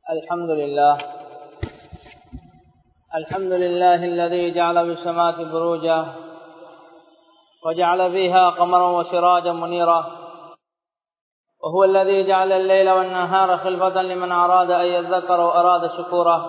الحمد لله الحمد لله الذي جعل بالسماء بروجا وجعل فيها قمرا وسراجا منيرا وهو الذي جعل الليل والنهار خلفة لمن أراد أن يذكر وأراد شكورا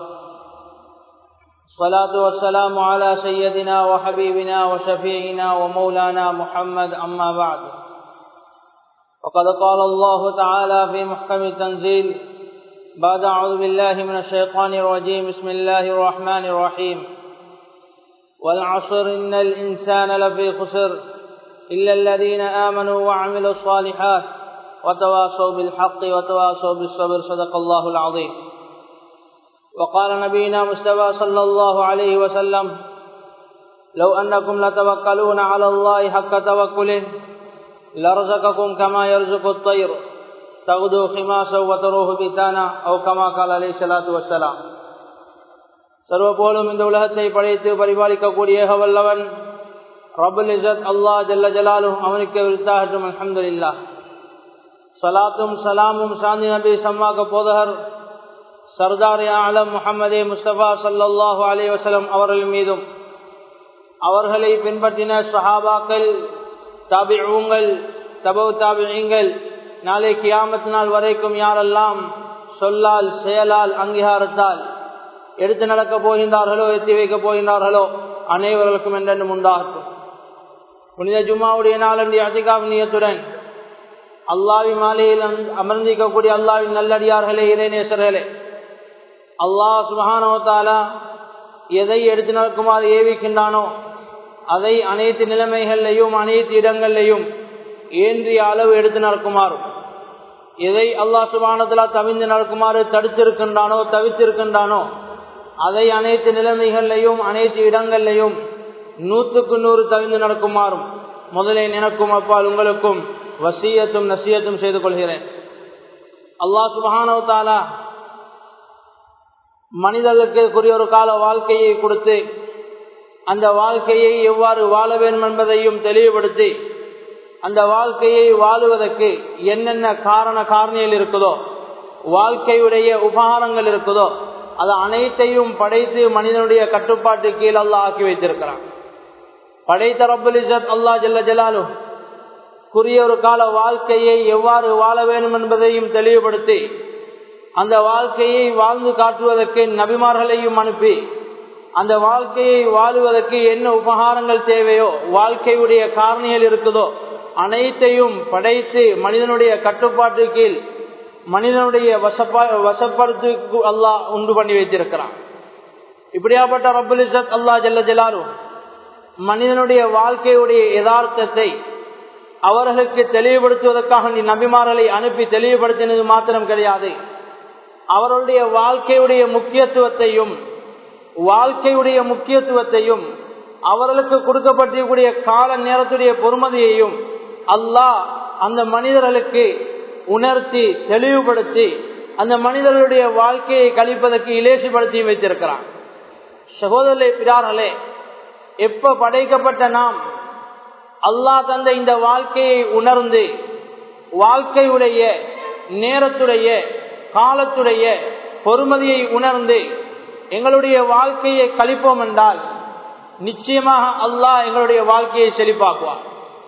الصلاة والسلام على سيدنا وحبيبنا وشفيعنا ومولانا محمد أما بعد وقد قال الله تعالى في محكم التنزيل بعد أعوذ بالله من الشيطان الرجيم بسم الله الرحمن الرحيم والعصر إن الإنسان لفي خسر إلا الذين آمنوا وعملوا الصالحات وتواصوا بالحق وتواصوا بالصبر صدق الله العظيم وقال نبينا مصطفى صلى الله عليه وسلم لو أنكم لتوكلون على الله حق توكله لرزقكم كما يرزق الطير تغدو خماسا وتروه بتانا أو كما قال عليه الصلاة والسلام சர்வ போலும் இந்த உலகத்தை படைத்து பரிபாலிக்கக்கூடிய வல்லவன் ரபுல் இசத் அல்லா ஜல்ல ஜலாலும் அவனுக்கு விருத்தாகட்டும் அலமது இல்லா சலாத்தும் சலாமும் சாந்தி நபி சம்மாக்க போதகர் சர்தார் ஆலம் முகமதே முஸ்தபா சல்லாஹூ அலி வசலம் அவர்கள் மீதும் அவர்களை பின்பற்றின சஹாபாக்கள் தாபிஊங்கள் தபவு தாபிங்கள் நாளை கியாமத் நாள் வரைக்கும் யாரெல்லாம் சொல்லால் செயலால் அங்கீகாரத்தால் எடுத்து நடக்க போகின்றார்களோ எத்தி வைக்கப் போகின்றார்களோ அனைவர்களுக்கும் என்றென்றும் உண்டாகட்டும் புனித ஜும்மாவுடைய நாளன்றி அதிகாவினியத்துடன் அல்லாவி மாலையில் அமர்ந்திக்கக்கூடிய அல்லாவின் நல்லடியார்களே இறைநேசர்களே அல்லாஹ் சுபஹானோத்தாலா எதை எடுத்து நடக்குமாறு ஏவிக்கின்றானோ அதை அனைத்து நிலைமைகள்லையும் அனைத்து இடங்கள்லையும் ஏந்திய அளவு எடுத்து நடக்குமாறும் எதை அல்லாஹ் சுபானத்திலா தவிந்து நடக்குமாறு தடுத்திருக்கின்றானோ தவித்திருக்கின்றானோ அதை அனைத்து நிலைமைகள்லையும் அனைத்து இடங்கள்லையும் நூற்றுக்கு நூறு தவிந்து நடக்குமாறும் முதலே நினைக்கும் அப்பால் உங்களுக்கும் வசியத்தும் நசியத்தும் செய்து கொள்கிறேன் அல்லாஹ் சுபஹானோ தாலா மனிதர்களுக்குரிய ஒரு கால வாழ்க்கையை கொடுத்து அந்த வாழ்க்கையை எவ்வாறு வாழ வேண்டும் என்பதையும் தெளிவுபடுத்தி அந்த வாழ்க்கையை வாழுவதற்கு என்னென்ன காரண காரணிகள் இருக்குதோ வாழ்க்கையுடைய உபகாரங்கள் இருக்குதோ அது அனைத்தையும் படைத்து மனிதனுடைய கட்டுப்பாட்டு கீழ் அல்லா ஆக்கி வைத்திருக்கிறான் படைத்த ரபுல் இசத் அல்லா ஜல்ல ஜலாலு குறிய ஒரு கால வாழ்க்கையை எவ்வாறு வாழ வேண்டும் என்பதையும் தெளிவுபடுத்தி அந்த வாழ்க்கையை வாழ்ந்து காட்டுவதற்கு நபிமார்களையும் அனுப்பி அந்த வாழ்க்கையை வாழுவதற்கு என்ன உபகாரங்கள் தேவையோ வாழ்க்கையுடைய காரணிகள் இருக்குதோ அனைத்தையும் படைத்து மனிதனுடைய கட்டுப்பாட்டு கீழ் மனிதனுடைய வசப்பா வசப்படுத்துக்கு அல்லாஹ் உண்டு பண்ணி வைத்திருக்கிறான் இப்படியாப்பட்ட ரபுல் இசத் அல்லா ஜல்ல ஜலாலு மனிதனுடைய வாழ்க்கையுடைய யதார்த்தத்தை அவர்களுக்கு தெளிவுபடுத்துவதற்காக நீ நபிமார்களை அனுப்பி தெளிவுபடுத்தினது மாத்திரம் கிடையாது அவர்களுடைய வாழ்க்கையுடைய முக்கியத்துவத்தையும் வாழ்க்கையுடைய முக்கியத்துவத்தையும் அவர்களுக்கு கொடுக்கப்பட்டிருக்கூடிய கால நேரத்துடைய பொறுமதியையும் அல்லாஹ் அந்த மனிதர்களுக்கு உணர்த்தி தெளிவுபடுத்தி அந்த மனிதர்களுடைய வாழ்க்கையை கழிப்பதற்கு இலேசிப்படுத்தி வைத்திருக்கிறான் சகோதரே பிறார்களே எப்ப படைக்கப்பட்ட நாம் அல்லாஹ் தந்த இந்த வாழ்க்கையை உணர்ந்து வாழ்க்கையுடைய நேரத்துடைய காலத்துடைய பொறுமதியை உணர்ந்து எங்களுடைய வாழ்க்கையை கழிப்போம் என்றால் நிச்சயமாக அல்லாஹ் எங்களுடைய வாழ்க்கையை செழிப்பாக்குவார்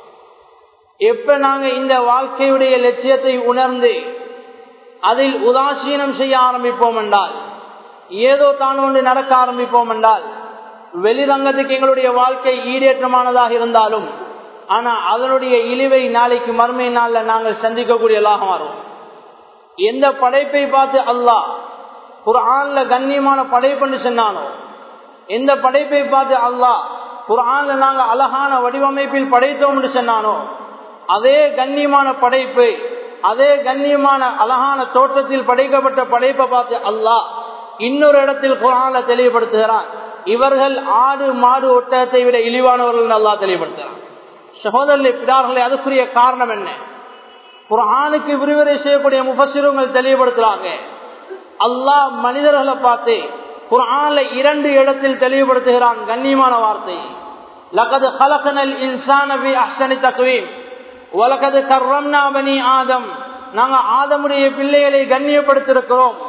எப்ப நாங்க இந்த வாழ்க்கையுடைய லட்சியத்தை உணர்ந்து அதில் உதாசீனம் செய்ய ஆரம்பிப்போம் என்றால் ஏதோ தான் ஒன்று நடக்க ஆரம்பிப்போம் என்றால் வெளிரங்கத்துக்கு எங்களுடைய வாழ்க்கை ஈடேற்றமானதாக இருந்தாலும் ஆனா அதனுடைய இழிவை நாளைக்கு மறுமை நாள்ல நாங்கள் சந்திக்கக்கூடியதாக மாறும் எந்த படைப்பை பார்த்து அல்லாஹ் குரான்ல கண்ணியமான படைப்புன்னு சொன்னானோ எந்த படைப்பை பார்த்து அல்லாஹ் குரான்ல நாங்க அழகான வடிவமைப்பில் படைத்தோம் சொன்னானோ அதே கண்ணியமான படைப்பு அதே கண்ணியமான அழகான தோற்றத்தில் படைக்கப்பட்ட படைப்பை பார்த்து அல்லாஹ் இன்னொரு இடத்தில் குரான்ல தெளிவுபடுத்துகிறான் இவர்கள் ஆடு மாடு ஒட்டகத்தை விட இழிவானவர்கள் அல்லாஹ் தெளிவுபடுத்துகிறான் சகோதரர்களை பிடார்களே அதுக்குரிய காரணம் என்ன குரானுக்கு விரிவுரை செய்யக்கூடிய முபசிரங்கள் தெளிவுபடுத்துறாங்க அல்லாஹ் மனிதர்களை பார்த்து குரான்ல இரண்டு இடத்தில் தெளிவுபடுத்துகிறான் கண்ணியமான வார்த்தை லகது கலகனல் இன்சானபி அஹ்சனி தக்குவீம் உலகது கர்ரம்னா பனி ஆதம் நாங்க ஆதமுடைய பிள்ளைகளை கண்ணியப்படுத்திருக்கிறோம்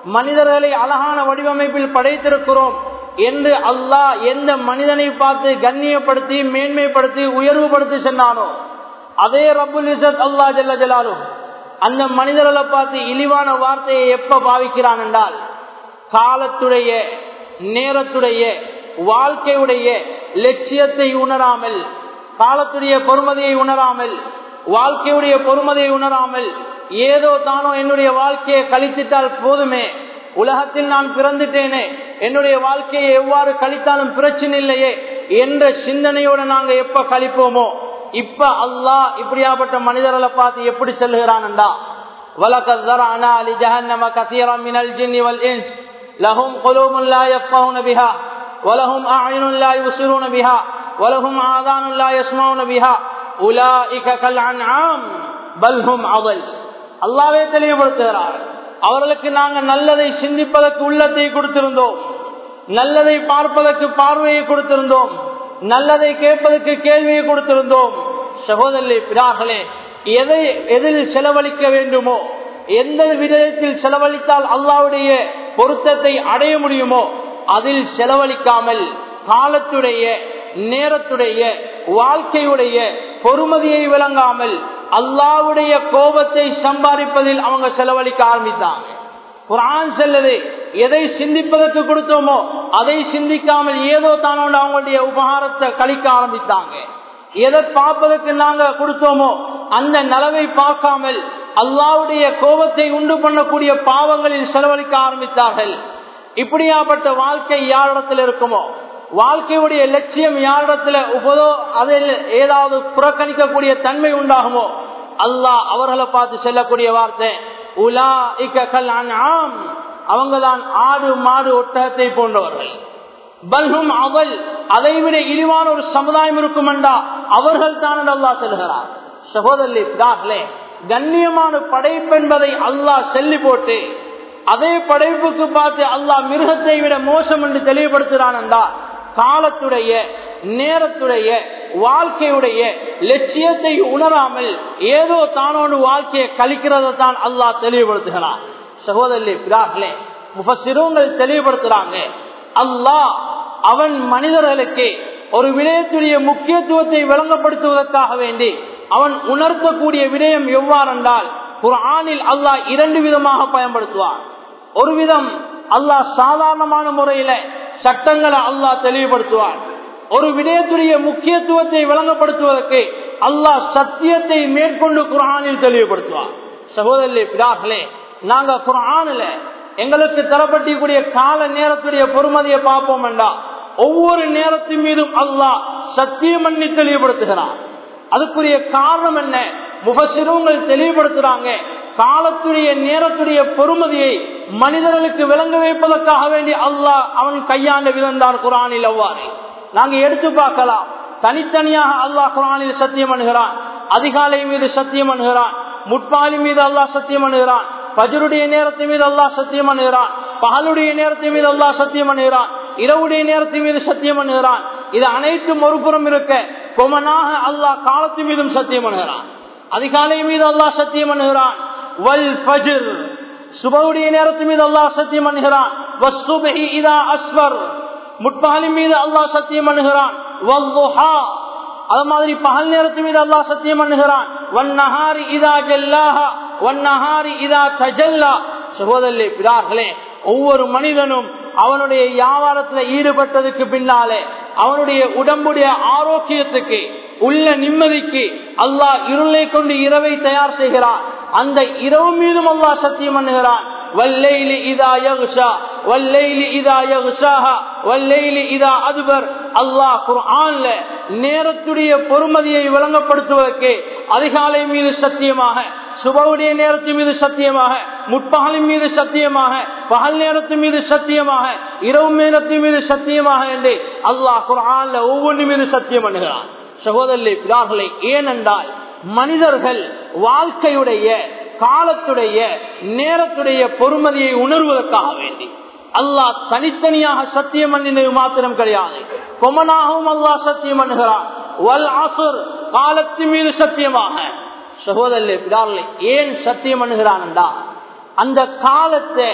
மனிதர்களை அழகான வடிவமைப்பில் படைத்திருக்கிறோம் என்று அல்லாஹ் எந்த மனிதனை பார்த்து கண்ணியப்படுத்தி மேன்மைப்படுத்தி உயர்வுபடுத்தி சொன்னானோ அதே ரபுல் இசத் அல்லா ஜல்ல ஜலாலும் அந்த மனிதர்களை பார்த்து இழிவான வார்த்தையை எப்ப பாவிக்கிறான் என்றால் காலத்துடைய நேரத்துடைய வாழ்க்கையுடைய லட்சியத்தை உணராமல் காலத்துடைய பொறுமதியை உணராமல் வாழ்க்கையுடைய பொறுமதியை உணராமல் ஏதோ தானோ என்னுடைய வாழ்க்கையை கழித்திட்டால் போதுமே உலகத்தில் நான் பிறந்துட்டேனே என்னுடைய வாழ்க்கையை எவ்வாறு கழித்தாலும் பிரச்சனை இல்லையே என்ற சிந்தனையோட நாங்க எப்ப கழிப்போமோ இப்ப அல்லாஹ் இப்படியாப்பட்ட மனிதர்களை பார்த்து எப்படி செல்கிறான்டா وَلَقَدْ ذَرَعْنَا لِجَهَنَّمَ كَثِيرًا مِنَ الْجِنِّ وَالْإِنسِ لَهُمْ قُلُوبٌ لَا يَفْقَهُونَ بِهَا وَلَهُمْ أَعْيُنٌ لَا يُبْصِرُونَ بِهَا وَلَهُمْ آذَانٌ لَا يَسْمَعُونَ بِهَا أُولَئِكَ كَالْأَنْعَامِ بَلْ هُمْ أَضَلُّ அல்லாஹ்வே தெளிவுபடுத்துகிறார் அவர்களுக்கு நாங்கள் நல்லதை சிந்திப்பதற்கு உள்ளத்தை கொடுத்திருந்தோம் நல்லதை பார்ப்பதற்கு பார்வையை கொடுத்திருந்தோம் நல்லதை கேட்பதற்கு கேள்வியை கொடுத்திருந்தோம் சகோதரி பிரார்களே எதை எதில் செலவழிக்க வேண்டுமோ எந்த விதத்தில் செலவழித்தால் அல்லாவுடைய பொருத்தத்தை அடைய முடியுமோ அதில் செலவழிக்காமல் காலத்துடைய நேரத்துடைய வாழ்க்கையுடைய பொறுமதியை விளங்காமல் அல்லாவுடைய கோபத்தை சம்பாதிப்பதில் அவங்க செலவழிக்க ஆரம்பித்தாங்க குரான் செல்லது எதை சிந்திப்பதற்கு கொடுத்தோமோ அதை சிந்திக்காமல் ஏதோ தானோட அவங்களுடைய உபகாரத்தை கழிக்க ஆரம்பித்தாங்க எதை பார்ப்பதற்கு நாங்க கொடுத்தோமோ அந்த நலவை பார்க்காமல் அல்லாவுடைய கோபத்தை உண்டு பண்ணக்கூடிய பாவங்களில் செலவழிக்க ஆரம்பித்தார்கள் இப்படியாப்பட்ட வாழ்க்கை யாரிடத்தில் இருக்குமோ வாழ்க்கையுடைய லட்சியம் யாரிடத்துல உபதோ அதில் ஏதாவது புறக்கணிக்கக்கூடிய தன்மை உண்டாகுமோ அல்லாஹ் அவர்களை பார்த்து செல்லக்கூடிய வார்த்தை உலா இக்கல் ஆம் அவங்கதான் ஆடு மாடு ஒட்டகத்தை போன்றவர்கள் பல்கும் அவள் அதைவிட இழிவான ஒரு சமுதாயம் இருக்கும் என்றா அவர்கள் தான் அல்லா செல்கிறார் சகோதரி பிதார்களே கண்ணியமான படைப்பு என்பதை அல்லாஹ் செல்லி போட்டு அதே படைப்புக்கு பார்த்து அல்லாஹ் மிருகத்தை விட மோசம் என்று தெளிவுபடுத்துகிறான் என்றா காலத்துடைய நேரத்துடைய வாழ்க்கையுடைய லட்சியத்தை உணராமல் ஏதோ தானோடு வாழ்க்கையை கழிக்கிறத தான் அல்லாஹ் தெளிவுபடுத்துகிறான் சகோதரி பிரார்களே முபசிரங்கள் தெளிவுபடுத்துறாங்க அல்லாஹ் அவன் மனிதர்களுக்கு ஒரு விடயத்துடைய முக்கியத்துவத்தை விளங்கப்படுத்துவதற்காக வேண்டி அவன் உணர்த்தக்கூடிய விடயம் எவ்வாறென்றால் குரானில் அல்லாஹ் இரண்டு விதமாக பயன்படுத்துவான் ஒரு விதம் அல்லாஹ் சாதாரணமான முறையில சட்டங்களை அல்லாஹ் தெளிவுபடுத்துவான் ஒரு விடயத்துடைய முக்கியத்துவத்தை விளங்கப்படுத்துவதற்கு அல்லாஹ் சத்தியத்தை மேற்கொண்டு குரானில் தெளிவுபடுத்துவான் சகோதரி பிதார்களே நாங்க குரானில எங்களுக்கு தரப்பட்டிக்கூடிய கால நேரத்துடைய பொறுமதியை பார்ப்போம் என்றா ஒவ்வொரு நேரத்தின் மீதும் அல்லாஹ் சத்தியம் பண்ணி தெளிவுபடுத்துகிறான் அதுக்குரிய காரணம் என்ன முகசிரங்கள் தெளிவுபடுத்துறாங்க காலத்துடைய நேரத்துடைய பொறுமதியை மனிதர்களுக்கு விளங்க வைப்பதற்காக வேண்டி அல்லாஹ் அவன் கையாண்ட விதந்தான் குரானில் அவ்வாறு நாங்க எடுத்து பார்க்கலாம் தனித்தனியாக அல்லாஹ் குரானில் சத்தியம் பண்ணுகிறான் அதிகாலை மீது சத்தியம் பண்ணுகிறான் முட்பாலி மீது அல்லாஹ் சத்தியம் பண்ணுகிறான் பஜருடைய நேரத்தின் மீது அல்லாஹ் சத்தியம் பண்ணுகிறான் பகலுடைய நேரத்தின் மீது அல்லாஹ் சத்தியம் பண்ணுகிறான் இரவுடைய நேரத்தின் மீது சத்தியம் பண்ணுகிறான் இது அனைத்தும் ஒரு புறம் இருக்க கொமனாக அல்லாஹ் காலத்தின் மீதும் சத்தியம் பண்ணுகிறான் அதிகாலை மீது அல்லாஹ் சத்தியம் பண்ணுகிறான் வல் ஃபஜ்ர் சுபவுடைய நேரத்தின் மீது அல்லாஹ் சத்தியம் பண்ணுகிறான் வஸ்துபஹி இதா அஸ்வர் முட்பகலின் மீது அல்லாஹ் சத்தியம் பண்ணுகிறான் வல்லுஹா அது மாதிரி பகல் நேரத்தின் மீது அல்லாஹ் சத்தியம் பண்ணுகிறான் வன்னஹாரி இதா ஜல்லாஹா வன்னஹாரி இதா தஜல்லா சகோதரி பிதார்களே ஒவ்வொரு மனிதனும் அவனுடைய வியாபாரத்துல ஈடுபட்டதுக்கு பின்னாலே அவனுடைய உடம்புடைய ஆரோக்கியத்துக்கு உள்ள நிம்மதிக்கு அல்லாஹ் இருளை கொண்டு இரவை தயார் செய்கிறான் அந்த இரவு மீதும் அல்லாஹ் சத்தியம் பண்ணுகிறான் والليل إذا يغشى والليل إذا يغشاها والليل إذا أدبر அல்லாஹ் குர்ஆன்ல நேரத்துடைய பொறுமதியை விளங்கப்படுத்துவதற்கு அதிகாலை மீது சத்தியமாக சுபவுடைய நேரத்தின் மீது சத்தியமாக முற்பகலின் மீது சத்தியமாக பகல் நேரத்தின் மீது சத்தியமாக இரவு நேரத்தின் மீது சத்தியமாக என்று அல்லாஹ் குர்ஆன்ல ஒவ்வொன்று மீது சத்தியம் பண்ணுகிறான் சகோதரி பிதார்களை ஏனென்றால் மனிதர்கள் வாழ்க்கையுடைய காலத்துடைய நேரத்துடைய பொறுமதியை உணர்வதற்காக வேண்டி அல்லாஹ் தனித்தனியாக சத்தியம் பண்ணினது மாத்திரம் கிடையாது கொமனாகவும் அல்லாஹ் சத்தியம் பண்ணுகிறான் வல் அசுர் காலத்தின் மீது சத்தியமாக சகோதரி பிதார்களை ஏன் சத்தியம் பண்ணுகிறான் அந்த காலத்தை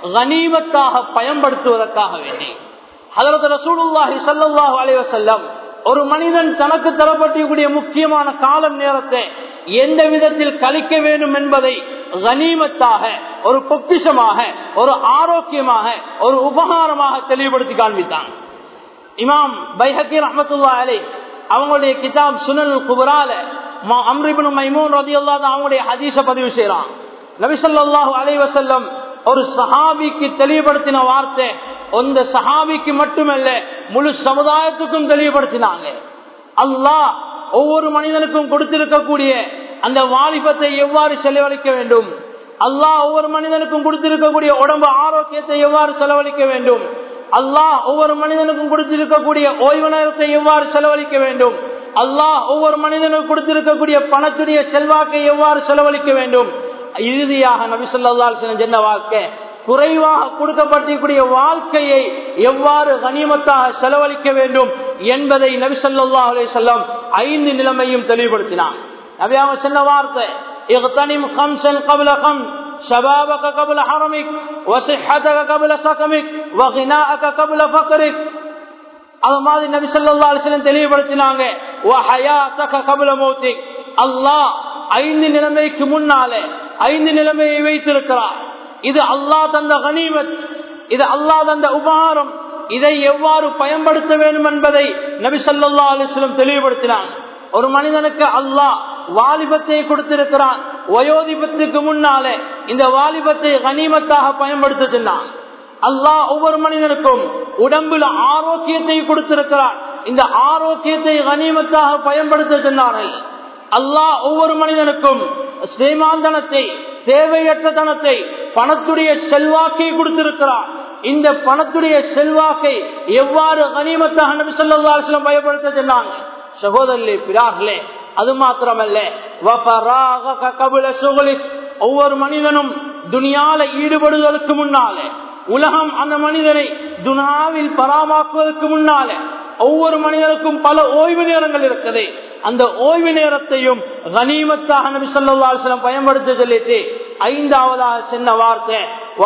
கனிமத்தாக பயன்படுத்துவதற்காக வேண்டி அதற்கு ரசூலுல்லாஹி சல்லாஹூ அலைவசல்லம் ஒரு மனிதன் தனக்கு தரப்பட்டிருக்கூடிய முக்கியமான காலம் நேரத்தை எந்த விதத்தில் கழிக்க வேண்டும் என்பதை கனிமத்தாக ஒரு பொக்கிஷமாக ஒரு ஆரோக்கியமாக ஒரு உபகாரமாக தெளிவுபடுத்தி காண்பித்தான் இமாம் பைஹக்கி ரஹமத்துல்லா அலை அவங்களுடைய கிதாப் சுனல் குபரால அம்ரிபின் மைமூன் ரதியுல்லா அவங்களுடைய ஹதீஸ பதிவு செய்யறான் நபிசல்லாஹு அலைவசல்லம் ஒரு சஹாபிக்கு தெளிவுபடுத்தின வார்த்தை அந்த சஹாபிக்கு மட்டுமல்ல முழு சமுதாயத்துக்கும் தெளிவுபடுத்தினாங்க அல்லாஹ் ஒவ்வொரு மனிதனுக்கும் கொடுத்திருக்கக்கூடிய அந்த வாலிபத்தை எவ்வாறு செலவழிக்க வேண்டும் அல்லாஹ் ஒவ்வொரு மனிதனுக்கும் கொடுத்திருக்கக்கூடிய உடம்பு ஆரோக்கியத்தை எவ்வாறு செலவழிக்க வேண்டும் அல்லாஹ் ஒவ்வொரு மனிதனுக்கும் கொடுத்திருக்கக்கூடிய ஓய்வு நேரத்தை எவ்வாறு செலவழிக்க வேண்டும் அல்லாஹ் ஒவ்வொரு மனிதனுக்கும் கொடுத்திருக்கக்கூடிய பணத்துடைய செல்வாக்கை எவ்வாறு செலவழிக்க வேண்டும் இறுதியாக நபிசல்லால் சொன்ன வாழ்க்கை குறைவாக கொடுக்கப்பட்டிருக்கூடிய வாழ்க்கையை எவ்வாறு கனிமத்தாக செலவழிக்க வேண்டும் என்பதை நபிசல்லா அலி சொல்லம் ஐந்து நிலைமையும் தெளிவுபடுத்தினான் நபியாக சொன்ன வார்த்தை اغتنم خمسا قبل خمس شبابك قبل حرمك وصحتك قبل سقمك وغناءك قبل فقرك அது மாதிரி நபி சொல்லா அலிஸ்லம் தெளிவுபடுத்தினாங்க அல்லாஹ் ஐந்து நிலைமைக்கு முன்னாலே ஐந்து நிலைமையை வைத்திருக்கிறார் இது அல்லாஹ் தந்த கனிமத் இது அல்லாஹ் தந்த உபகாரம் இதை எவ்வாறு பயன்படுத்த வேண்டும் என்பதை நபி சொல்லா அலிஸ்லம் தெளிவுபடுத்தினாங்க ஒரு மனிதனுக்கு அல்லாஹ் வாலிபத்தை கொடுத்திருக்கிறான் வயோதிபத்துக்கு முன்னாலே இந்த வாலிபத்தை கனிமத்தாக பயன்படுத்த சொன்னான் அல்லாஹ் ஒவ்வொரு மனிதனுக்கும் உடம்புல ஆரோக்கியத்தை கொடுத்திருக்கிறான் இந்த ஆரோக்கியத்தை கனிமத்தாக பயன்படுத்த சொன்னார்கள் அல்லாஹ் ஒவ்வொரு மனிதனுக்கும் சேமாந்தனத்தை தேவையற்ற தனத்தை பணத்துடைய செல்வாக்கை கொடுத்திருக்கிறார் இந்த பணத்துடைய செல்வாக்கை எவ்வாறு கனிமத்தாக நபி சொல்லா பயன்படுத்த சொன்னாங்க சகோதரர்களே பிரார்களே அது மாத்திரமல்ல ஒவ்வொரு மனிதனும் துனியால ஈடுபடுவதற்கு முன்னாலே உலகம் அந்த மனிதனை துனாவில் பராமாக்குவதற்கு முன்னாலே ஒவ்வொரு மனிதனுக்கும் பல ஓய்வு நேரங்கள் இருக்குது அந்த ஓய்வு நேரத்தையும் கனிமத்தாக நபி சொல்லாஸ்லம் பயன்படுத்த சொல்லிட்டு ஐந்தாவதாக சின்ன வார்த்தை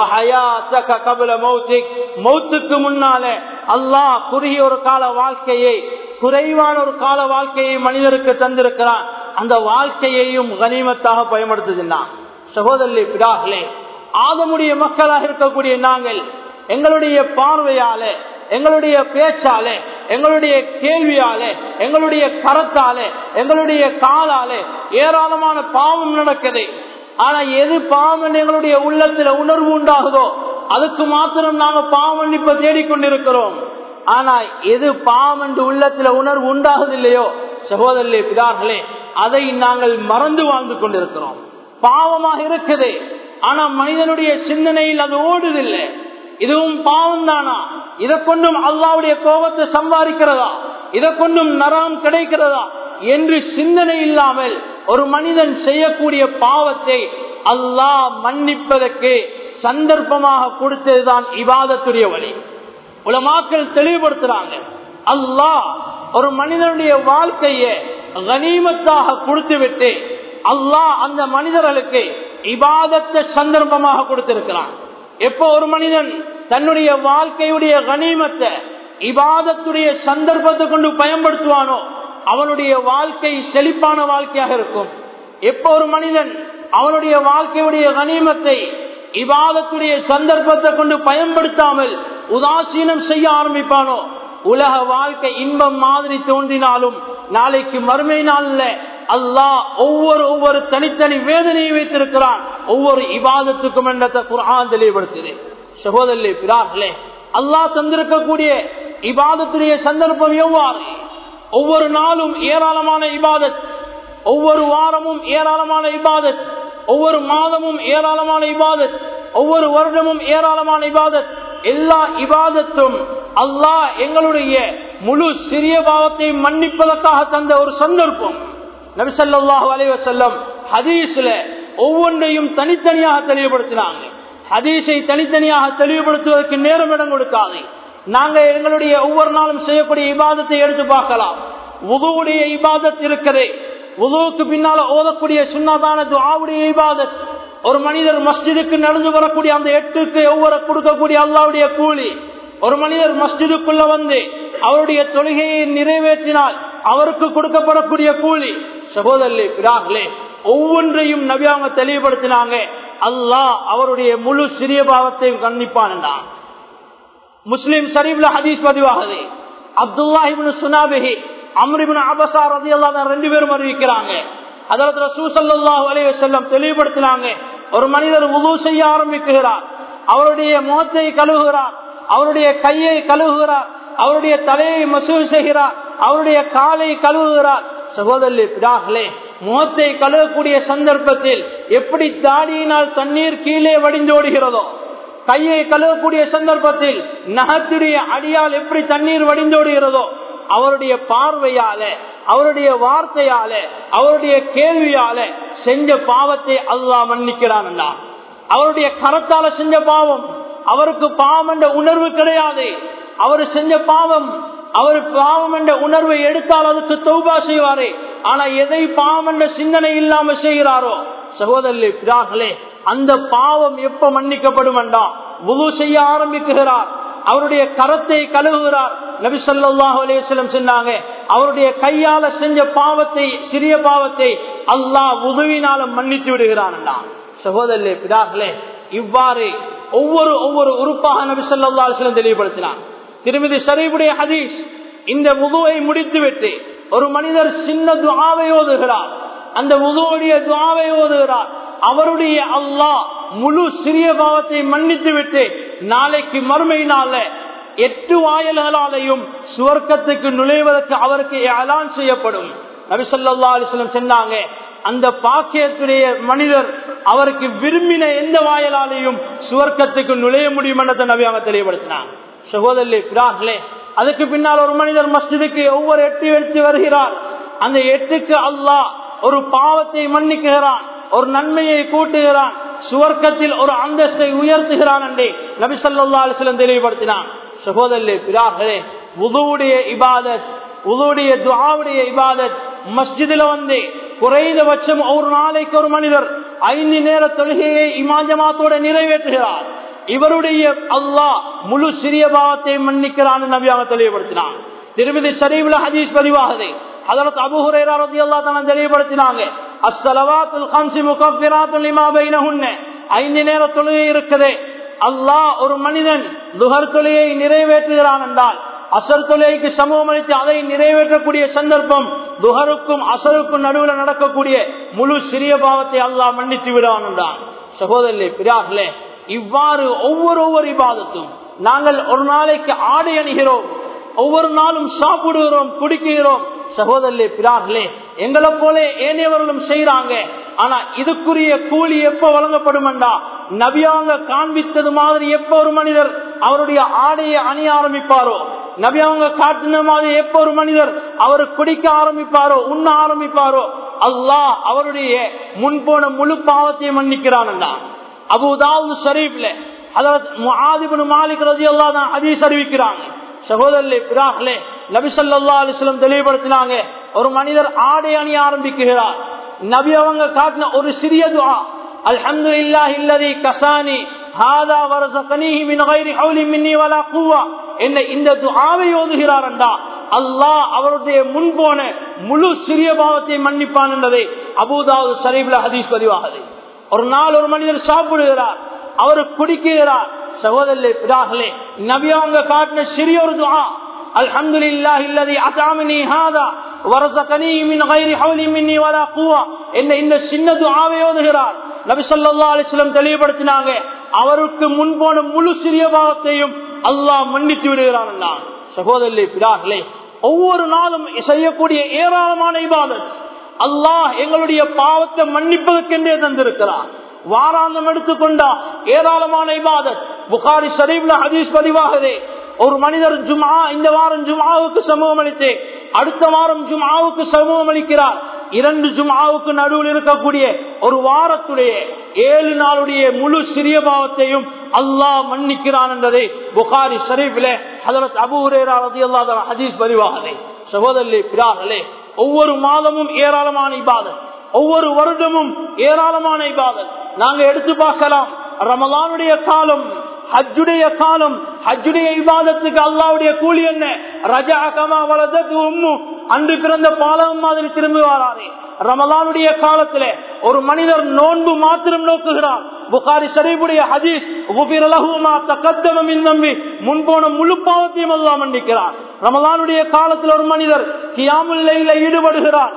மௌத்துக்கு முன்னால அல்லாஹ் குறுகிய ஒரு கால வாழ்க்கையை குறைவான ஒரு கால வாழ்க்கையை மனிதருக்கு தந்திருக்கிறான் அந்த வாழ்க்கையையும் கனிமத்தாக பயன்படுத்துகின்றான் சகோதரி பிடாகளே ஆதமுடைய மக்களாக இருக்கக்கூடிய நாங்கள் எங்களுடைய பார்வையால எங்களுடைய பேச்சாலே எங்களுடைய கேள்வியாலே எங்களுடைய கரத்தாலே எங்களுடைய காலாலே ஏராளமான பாவம் நடக்குது ஆனா எது பாவம் எங்களுடைய உள்ளத்துல உணர்வு உண்டாகுதோ அதுக்கு மாத்திரம் நாங்க பாவம் மன்னிப்ப தேடிக்கொண்டிருக்கிறோம் ஆனா எது பாவம் என்று உள்ளத்துல உணர்வு உண்டாகுதில்லையோ சகோதரர்களே பிதார்களே அதை நாங்கள் மறந்து வாழ்ந்து கொண்டிருக்கிறோம் பாவமாக இருக்குது ஆனா மனிதனுடைய சிந்தனையில் அது ஓடுதில்லை இதுவும் பாவம் தானா இதை கொண்டும் அல்லாவுடைய கோபத்தை சம்பாதிக்கிறதா இதை கொண்டும் நரம் கிடைக்கிறதா என்று சிந்தனை இல்லாமல் ஒரு மனிதன் செய்யக்கூடிய பாவத்தை அல்லாஹ் மன்னிப்பதற்கு சந்தர்ப்பமாக கொடுத்ததுதான் இவாதத்துடைய வழி உலமாக்கள் தெளிவுபடுத்துறாங்க அல்லாஹ் ஒரு மனிதனுடைய வாழ்க்கையை கனிமத்தாக கொடுத்து விட்டு அல்லாஹ் அந்த மனிதர்களுக்கு இபாதத்தை சந்தர்ப்பமாக கொடுத்திருக்கிறான் எப்போ ஒரு மனிதன் தன்னுடைய வாழ்க்கையுடைய கனிமத்தை இபாதத்துடைய சந்தர்ப்பத்தை கொண்டு பயன்படுத்துவானோ அவனுடைய வாழ்க்கை செழிப்பான வாழ்க்கையாக இருக்கும் எப்போ ஒரு மனிதன் அவனுடைய வாழ்க்கையுடைய கனிமத்தை இபாதத்துடைய சந்தர்ப்பத்தை கொண்டு பயன்படுத்தாமல் உதாசீனம் செய்ய ஆரம்பிப்பானோ உலக வாழ்க்கை இன்பம் மாதிரி தோன்றினாலும் நாளைக்கு மறுமை நாள்ல அல்லாஹ் ஒவ்வொரு ஒவ்வொரு தனித்தனி வேதனையை வைத்திருக்கிறான் ஒவ்வொரு இபாதத்துக்கும் என்ற குரான் தெளிவுபடுத்துது சகோதரே பிரார்களே அல்லாஹ் தந்திருக்கக்கூடிய இபாதத்துடைய சந்தர்ப்பம் எவ்வாறு ஒவ்வொரு நாளும் ஏராளமான இபாதத் ஒவ்வொரு வாரமும் ஏராளமான இபாதத் ஒவ்வொரு மாதமும் ஏராளமான இபாதத் ஒவ்வொரு வருடமும் ஏராளமான இபாதத் எல்லா இபாதத்தும் அல்லாஹ் எங்களுடைய முழு சிறிய பாவத்தை மன்னிப்பதற்காக தந்த ஒரு சந்தர்ப்பம் நபிசல்லாஹு அலைவசல்லம் ஹதீஸ்ல ஒவ்வொன்றையும் தனித்தனியாக தெளிவுபடுத்தினாங்க ஹதீஸை தனித்தனியாக தெளிவுபடுத்துவதற்கு நேரம் இடம் கொடுக்காது நாங்க எங்களுடைய ஒவ்வொரு நாளும் செய்யக்கூடிய இபாதத்தை எடுத்து பார்க்கலாம் உதவுடைய இபாதத் இருக்குது உதவுக்கு பின்னால ஓதக்கூடிய சுண்ணாதான துஆவுடைய இபாதத் ஒரு மனிதர் மஸ்ஜிதுக்கு நடந்து வரக்கூடிய அந்த எட்டுக்கு ஒவ்வொரு கொடுக்கக்கூடிய அல்லாவுடைய கூலி ஒரு மனிதர் மஸ்ஜிதுக்குள்ள வந்து அவருடைய தொழுகையை நிறைவேற்றினால் அவருக்கு கொடுக்கப்படக்கூடிய கூலி சகோதரே பிராகலே ஒவ்வொன்றையும் நபி அவங்க தெளிவுபடுத்தினாங்க அல்லாஹ் அவருடைய முழு சிறிய பாவத்தையும் கண்டிப்பான் முஸ்லிம் ஷரீப்ல ஹதீஸ் பதிவாகுது அப்துல்லாஹிபின் சுனாபிஹி அம்ரிபின் அபசா ரதி ரெண்டு பேரும் அறிவிக்கிறாங்க அதாவது ரசூசல்லாஹு அலைய செல்லம் தெளிவுபடுத்தினாங்க ஒரு மனிதர் உது செய்ய ஆரம்பிக்குகிறார் அவருடைய முகத்தை கழுவுகிறார் அவருடைய கையை கழுவுகிறார் அவருடைய தலையை மசூல் செய்கிறார் அவருடைய காலை கழுவுகிறார் சகோதரி பிதாகளே முகத்தை கழுவக்கூடிய சந்தர்ப்பத்தில் எப்படி தாடியினால் தண்ணீர் கீழே வடிந்தோடுகிறதோ கையை கழுவக்கூடிய சந்தர்ப்பத்தில் நகத்துடைய அடியால் எப்படி தண்ணீர் வடிந்தோடுகிறதோ அவருடைய பார்வையால அவருடைய வார்த்தையால அவருடைய கேள்வியால செஞ்ச பாவத்தை அல்லாஹ் மன்னிக்கிறான் அவருடைய கரத்தால செஞ்ச பாவம் அவருக்கு பாவம் என்ற உணர்வு கிடையாது அவர் செஞ்ச பாவம் அவர் பாவம் என்ற உணர்வை எடுத்தால் அதுக்கு தௌபா செய்வாரே ஆனா எதை பாவம் என்ற சிந்தனை இல்லாம செய்கிறாரோ சகோதரி பிதாகளே அந்த பாவம் எப்ப மன்னிக்கப்படும் வேண்டாம் உது செய்ய ஆரம்பிக்குகிறார் அவருடைய கரத்தை கழுவுகிறார் நபி சொல்லாஹு அலேஸ்லம் சொன்னாங்க அவருடைய கையால செஞ்ச பாவத்தை சிறிய பாவத்தை அல்லாஹ் உதவினாலும் மன்னித்து விடுகிறான் சகோதரே பிதாகளே இவ்வாறு ஒவ்வொரு ஒவ்வொரு உறுப்பாக நபி சொல்லா அலிஸ்லம் தெளிவுபடுத்தினான் திருமதி ஷரீபுடைய ஹதீஸ் இந்த முதுவை முடித்துவிட்டு ஒரு மனிதர் சின்ன துவாவை ஓதுகிறார் அந்த முதுவுடைய துவாவை ஓதுகிறார் அவருடைய அல்லாஹ் முழு சிறிய பாவத்தை மன்னித்து விட்டு நாளைக்கு மறுமையினால எட்டு வாயல்களாலையும் சுவர்க்கத்துக்கு நுழைவதற்கு அவருக்கு அலான் செய்யப்படும் நபிசல்லா அலிஸ்லம் சொன்னாங்க அந்த பாக்கியத்துடைய மனிதர் அவருக்கு விரும்பின எந்த வாயலாலையும் சுவர்க்கத்துக்கு நுழைய முடியும் என்றதை நபி அவங்க தெளிவுபடுத்தினாங்க சகோதரி பிரார்களே அதுக்கு பின்னால் ஒரு மனிதர் மஸ்ஜிதுக்கு ஒவ்வொரு எட்டு எடுத்து வருகிறார் அந்த எட்டுக்கு அல்லாஹ் ஒரு பாவத்தை மன்னிக்குகிறான் ஒரு நன்மையை கூட்டுகிறான் சுவர்க்கத்தில் ஒரு அந்தஸ்தை உயர்த்துகிறான் என்றே நபி சொல்லா அலிஸ்லம் தெளிவுபடுத்தினான் சகோதரி பிரார்களே உதுவுடைய இபாதத் உதுவுடைய துவாவுடைய இபாதத் மஸ்ஜிதுல வந்து குறைந்தபட்சம் ஒரு நாளைக்கு ஒரு மனிதர் ஐந்து நேர தொழுகையை இமாஜமாத்தோட நிறைவேற்றுகிறார் இவருடைய அல்லாஹ் முழு சிறிய பாவத்தை மன்னிக்கிறான் நபியாக தெளிவுபடுத்தினான் திருமதி ஷரீப்ல ஹதீஸ் பதிவாகுது அதற்கு அபுஹுரேரா ரலியல்லாஹு தஆலா தெளிவுபடுத்தினாங்க அஸ்ஸலவாத்துல் கம்ஸி முகஃபிராத்துல் லிமா பைனஹுன்ன ஐந்து நேர தொழுகை இருக்குது அல்லாஹ் ஒரு மனிதன் துஹர் தொழுகையை நிறைவேற்றுகிறான் என்றால் அசர் தொழுகைக்கு சமூகம் அளித்து அதை நிறைவேற்றக்கூடிய சந்தர்ப்பம் துஹருக்கும் அசருக்கும் நடுவில் நடக்கக்கூடிய முழு சிறிய பாவத்தை அல்லாஹ் மன்னித்து விடான் என்றான் சகோதரி பிரார்களே இவ்வாறு ஒவ்வொரு ஒவ்வொரு இபாதத்தும் நாங்கள் ஒரு நாளைக்கு ஆடை அணிகிறோம் ஒவ்வொரு நாளும் சாப்பிடுகிறோம் குடிக்கிறோம் சகோதரே பிரார்களே எங்களை போல ஏனையவர்களும் செய்யறாங்க ஆனா இதுக்குரிய கூலி எப்ப வழங்கப்படும் நபியாங்க காண்பித்தது மாதிரி எப்ப ஒரு மனிதர் அவருடைய ஆடையை அணிய ஆரம்பிப்பாரோ நபி அவங்க காட்டின மாதிரி எப்ப ஒரு மனிதர் அவர் குடிக்க ஆரம்பிப்பாரோ உண்ண ஆரம்பிப்பாரோ அல்லாஹ் அவருடைய முன்போன முழு பாவத்தை மன்னிக்கிறான் அபுதாவு ஷரீப்ல அதாவது முஆதிபுன் மாலிக் ரலியல்லாஹு அன்ஹு ஹதீஸ் அறிவிக்கிறாங்க சகோதரர்களே பிராகலே நபி ஸல்லல்லாஹு அலைஹி வஸல்லம் தெளிவுபடுத்தினாங்க ஒரு மனிதர் ஆடை அணிய ஆரம்பிக்கிறார் நபி அவங்க காட்டின ஒரு சிறிய துஆ அல்ஹம்துலில்லாஹி அல்லதி கசானி ஹாதா வரஸகனிஹி மின் கைரி ஹவுலி மின்னி வலா குவா என்ன இந்த துஆவை ஓதுகிறார் என்றா அல்லாஹ் அவருடைய முன்போன முழு சிறிய பாவத்தை மன்னிப்பான் என்பதை அபூதாவு ஷரீஃப்ல ஹதீஸ் பதிவாகுது ஒரு நாள் ஒரு மனிதர் சாப்பிடுகிறார் அவர் குடிக்கிறார் சகோதரே பிதாகளே நபி அவங்க காட்டின சிறிய ஒரு துஆ அல்ஹம்துலில்லாஹி அல்லதி அத்அமனி ஹாதா வரஸகனி மின் கைரி ஹவுலி மின்னி வலா குவா என்ன இந்த சின்ன துஆவை ஓதுகிறார் நபி ஸல்லல்லாஹு அலைஹி வஸல்லம் தெளிவுபடுத்தினாங்க அவருக்கு முன்போன முழு சிறிய பாவத்தையும் அல்லாஹ் மன்னித்து விடுகிறான் சகோதரே பிதாகளே ஒவ்வொரு நாளும் செய்யக்கூடிய ஏராளமான இபாதத் அல்லாஹ் எங்களுடைய பாவத்தை மன்னிப்பதற்கென்றே தந்திருக்கிறார் வாராந்தம் எடுத்துக்கொண்டா ஏராளமான இபாதத் புகாரி ஷரீப்ல ஹதீஸ் பதிவாகதே ஒரு மனிதர் ஜுமா இந்த வாரம் ஜுமாவுக்கு சமூகம் அளித்து அடுத்த வாரம் ஜுமாவுக்கு சமூகம் அளிக்கிறார் இரண்டு ஜுமாவுக்கு நடுவில் இருக்கக்கூடிய ஒரு வாரத்துடைய ஏழு நாளுடைய முழு சிறிய பாவத்தையும் அல்லாஹ் மன்னிக்கிறான் என்பதை புகாரி ஷரீஃபிலே ஹதரத் அபு ஹுரேரா ரலியல்லாஹு அன்ஹு ஹதீஸ் பதிவாகதே சகோதரர்களே பிரார்களே ஒவ்வொரு மாதமும் ஏராளமான இபாதத் ஒவ்வொரு வருடமும் ஏராளமான இபாதத் நாங்க எடுத்து பார்க்கலாம் ரமலானுடைய காலம் ஹஜ்ஜுடைய காலம் ஹஜ்ஜுடைய இபாதத்துக்கு அல்லாவுடைய கூலி என்ன ரஜா கமா வலதத்து உம்மு அன்று பிறந்த பாலம் மாதிரி திரும்பி வராதே ரமலானுடைய காலத்துல ஒரு மனிதர் நோன்பு மாத்திரம் நோக்குகிறார் புகாரி ஷரீஃபுடைய ஹதீஸ் நம்பி முன்போன முழு பாவத்தையும் எல்லாம் மன்னிக்கிறார் ரமலானுடைய காலத்தில் ஒரு மனிதர் கியாமுல்லையில ஈடுபடுகிறார்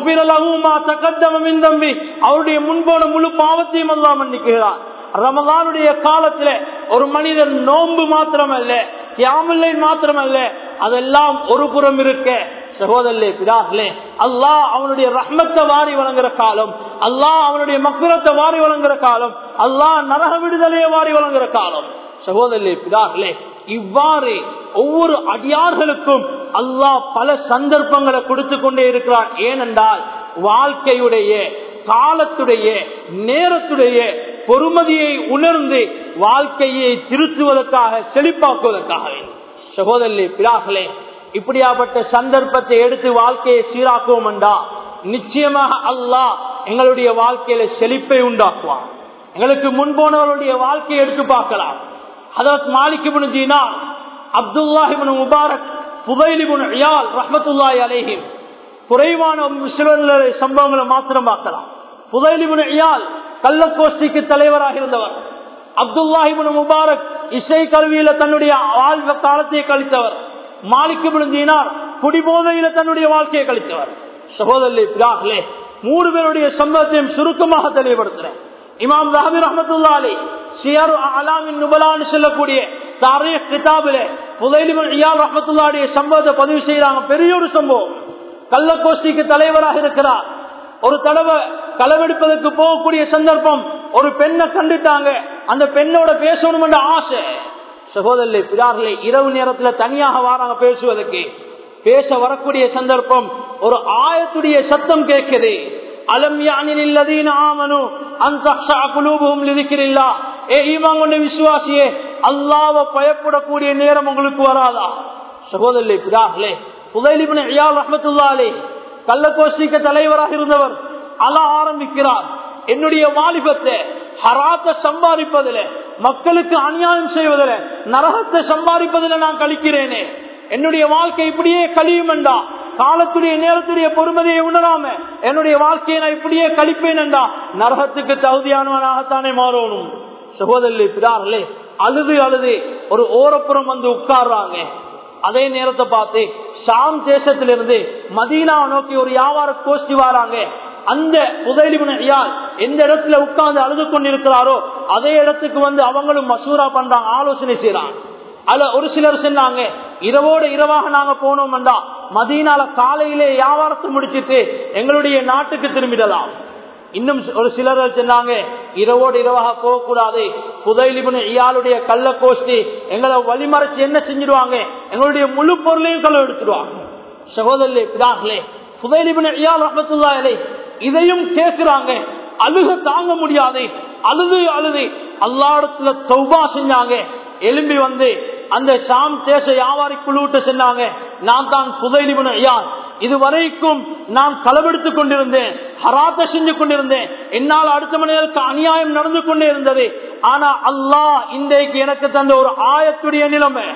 தம்பி அவருடைய முன்போன முழு பாவத்தையும் எல்லாம் மன்னிக்கிறார் ரமலானுடைய காலத்துல ஒரு மனிதன் நோன்பு மாத்திரமல்ல கியாமுல்லை மாத்திரமல்ல அதெல்லாம் ஒரு புறம் இருக்க சகோதரே பிதாகளே அல்லாஹ் அவனுடைய ரஹ்மத்தை வாரி வழங்குற காலம் அல்லாஹ் அவனுடைய மக்குரத்தை வாரி வழங்குற காலம் அல்லாஹ் நரக விடுதலையை வாரி வழங்குற காலம் சகோதரே பிதாகளே இவ்வாறு ஒவ்வொரு அடியார்களுக்கும் அல்லாஹ் பல சந்தர்ப்பங்களை கொடுத்து கொண்டே இருக்கிறான் ஏனென்றால் வாழ்க்கையுடைய காலத்துடைய நேரத்துடைய பொறுமதியை உணர்ந்து வாழ்க்கையை திருத்துவதற்காக செழிப்பாக்குவதற்காக சகோதரே பிராகளே இப்படியாப்பட்ட சந்தர்ப்பத்தை எடுத்து வாழ்க்கையை சீராக்குவோம் என்றா நிச்சயமாக அல்லாஹ் எங்களுடைய வாழ்க்கையில செழிப்பை உண்டாக்குவான் எங்களுக்கு முன்போனவர்களுடைய வாழ்க்கையை எடுத்து பார்க்கலாம் அதற்கு மாலிக்கு தீனா அப்துல்லாஹிபின் முபாரக் புதைலிபுன் இயால் ரஹமத்துல்லாய் அலேஹிம் குறைவான சிலருடைய சம்பவங்களை மாத்திரம் பார்க்கலாம் புதைலிபுன் இயால் கள்ளக்கோஷ்டிக்கு தலைவராக இருந்தவர் அப்துல்லாஹிபின் முபாரக் இசை கல்வியில தன்னுடைய வாழ்வு காலத்தை கழித்தவர் மாலிக்கு விழுந்தினார் குடிபோதையில தன்னுடைய வாழ்க்கையை கழித்தவர் சகோதரி பிராகலே மூணு பேருடைய சம்பவத்தையும் சுருக்கமாக தெளிவுபடுத்துறேன் இமாம் ரஹபி ரஹமத்துல்லா அலி சியர் அலாமின் நுபலான்னு சொல்லக்கூடிய தாரீக் கிதாபிலே புதைலிமன் இயால் ரஹமத்துல்லாடைய சம்பவத்தை பதிவு செய்யறாங்க பெரிய ஒரு சம்பவம் கள்ளக்கோஷ்டிக்கு தலைவராக இருக்கிறார் ஒரு தடவை களவெடுப்பதற்கு போகக்கூடிய சந்தர்ப்பம் ஒரு பெண்ணை கண்டுட்டாங்க அந்த பெண்ணோட பேசணும் என்ற ஆசை சகோதரர்களே பிதார்களே இரவு நேரத்துல தனியாக வராங்க பேசுவதற்கு பேச வரக்கூடிய சந்தர்ப்பம் ஒரு ஆயத்துடைய சத்தம் கேட்குது அலம் யானின் ஆமனு அந்த இருக்கிறீங்களா ஏ ஈமான் கொண்ட விசுவாசியே அல்லாவ பயப்படக்கூடிய நேரம் உங்களுக்கு வராதா சகோதரர்களே பிதார்களே புதைலிபின் ஐயால் ரஹமத்துல்லாலே கள்ளக்கோஷ்டிக்க தலைவராக இருந்தவர் அழ ஆரம்பிக்கிறார் என்னுடைய வாலிபத்தை ஹராத்தை சம்பாதிப்பதில் மக்களுக்கு அநியாயம் செய்வதில் நரகத்தை சம்பாதிப்பதில் நான் கழிக்கிறேனே என்னுடைய வாழ்க்கை இப்படியே கழியும் என்றா காலத்துடைய நேரத்துடைய பொறுமதியை உணராம என்னுடைய வாழ்க்கையை நான் இப்படியே கழிப்பேன் என்றா நரகத்துக்கு தகுதியானவனாகத்தானே மாறணும் சகோதரி பிதார்களே அழுது அழுது ஒரு ஓரப்புறம் வந்து உட்கார்றாங்க அதே நேரத்தை பார்த்து ஷாம் தேசத்திலிருந்து மதீனா நோக்கி ஒரு வியாபார கோஷ்டி வராங்க அந்த உதயலிபுனையால் எந்த இடத்துல உட்கார்ந்து அழுது கொண்டிருக்கிறாரோ அதே இடத்துக்கு வந்து அவங்களும் மசூரா பண்றாங்க ஆலோசனை செய்யறாங்க அதுல ஒரு சிலர் சொன்னாங்க இரவோட இரவாக நாங்க போனோம்டா மதீனால காலையிலே வியாபாரத்தை முடிச்சிட்டு எங்களுடைய நாட்டுக்கு திரும்பிடலாம் இன்னும் ஒரு சிலர் சொன்னாங்க இரவோடு இரவாக போகக்கூடாது புதைலிபுன இயாளுடைய கள்ள கோஷ்டி எங்களை வழிமறைச்சு என்ன செஞ்சிடுவாங்க எங்களுடைய முழு பொருளையும் கள்ள எடுத்துடுவாங்க சகோதரே பிதாங்களே புதைலிபுன இயால் ரஹமத்துல்லாலே இதையும் கேட்கிறாங்க அழுக தாங்க முடியாது அழுது அழுது அல்லாடத்துல தௌபா செஞ்சாங்க எலும்பி வந்து அந்த ஷாம் தேச வியாபாரி குழுவிட்டு சொன்னாங்க நான் தான் புதைலிபுன ஐயான் இதுவரைக்கும் நான் களவெடுத்துக் கொண்டிருந்தேன் ஹராத்த செஞ்சு கொண்டிருந்தேன் என்னால் அடுத்த மனிதருக்கு அநியாயம் நடந்து கொண்டே இருந்தது ஆனா அல்லாஹ் இன்றைக்கு எனக்கு தந்த ஒரு ஆயத்துடைய நிலைமை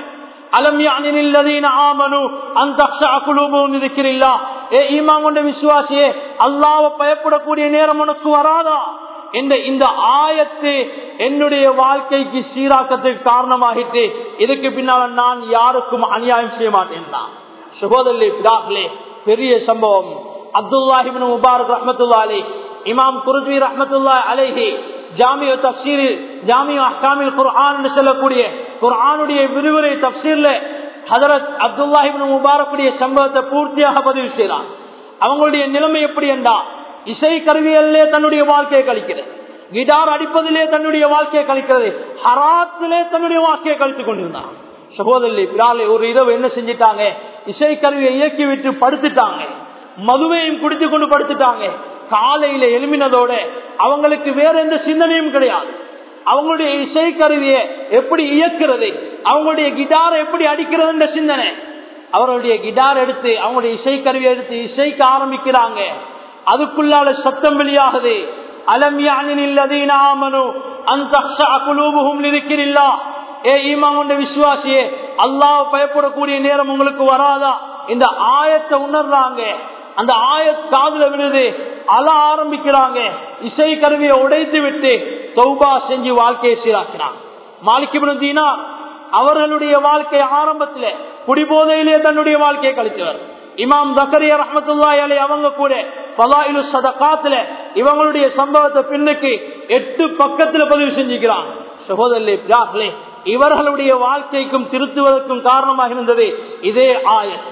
விசுவாசியே அல்லாவ பயப்படக்கூடிய நேரம் உனக்கு வராதா என்ற இந்த ஆயத்து என்னுடைய வாழ்க்கைக்கு சீராக்கத்துக்கு காரணமாகிட்டு இதுக்கு பின்னால நான் யாருக்கும் அநியாயம் செய்ய மாட்டேன் சகோதரி பிதாக்களே பெரிய சம்பவம் அப்துல்லாஹிபின் முபாரக் ரஹமத்துல்லா அலி இமாம் குருஜி ரஹமத்துல்லா அலேஹி ஜாமிய தப்சீர் ஜாமிய அஹ்காமில் குர்ஆன் சொல்லக்கூடிய குர்ஆனுடைய விரிவுரை தப்சீர்ல ஹதரத் அப்துல்லாஹிபின் முபாரக்குடைய சம்பவத்தை பூர்த்தியாக பதிவு செய்யறான் அவங்களுடைய நிலைமை எப்படி என்றா இசை கருவியல்லே தன்னுடைய வாழ்க்கையை கழிக்கிறது கிட்டார் அடிப்பதிலே தன்னுடைய வாழ்க்கையை கழிக்கிறது ஹராத்திலே தன்னுடைய வாழ்க்கையை கழித்துக் கொண்டிருந்தான் சகோதரி பிராலை ஒரு இரவு என்ன செஞ்சிட்டாங்க இசை கருவியை இயக்கி விட்டு படுத்துட்டாங்க மதுவையும் குடித்து கொண்டு படுத்துட்டாங்க காலையில எழுமினதோட அவங்களுக்கு வேற எந்த சிந்தனையும் கிடையாது அவங்களுடைய இசை கருவியை எப்படி இயக்கிறது அவங்களுடைய கிட்டாரை எப்படி அடிக்கிறது சிந்தனை அவர்களுடைய கிடார் எடுத்து அவங்களுடைய இசைக்கருவி எடுத்து இசைக்க ஆரம்பிக்கிறாங்க அதுக்குள்ளால சத்தம் வெளியாகுது அலம் யானின் ஆமனு அந்த குலூபுகும் இருக்கிறில்லா ஏ ஈமா கொண்ட விசுவாசியே அல்லாஹ் பயப்படக்கூடிய நேரம் உங்களுக்கு வராதா இந்த ஆயத்தை உணர்றாங்க அந்த ஆயத் காதுல விழுது அழ ஆரம்பிக்கிறாங்க இசை கருவியை உடைத்து விட்டு சௌபா செஞ்சு வாழ்க்கையை சீராக்கினாங்க மாலிக்கு தீனா அவர்களுடைய வாழ்க்கை ஆரம்பத்துல குடிபோதையிலே தன்னுடைய வாழ்க்கையை கழித்தவர் இமாம் தக்கரியா ரஹமத்துல்லா அலி அவங்க கூட பலாயிலு சதகாத்துல இவங்களுடைய சம்பவத்தை பின்னுக்கு எட்டு பக்கத்துல பதிவு செஞ்சுக்கிறான் சகோதரே பிராக்களே இவர்களுடைய வாழ்க்கைக்கும் திருத்துவதற்கும் காரணமாக இருந்தது இதே ஆயத்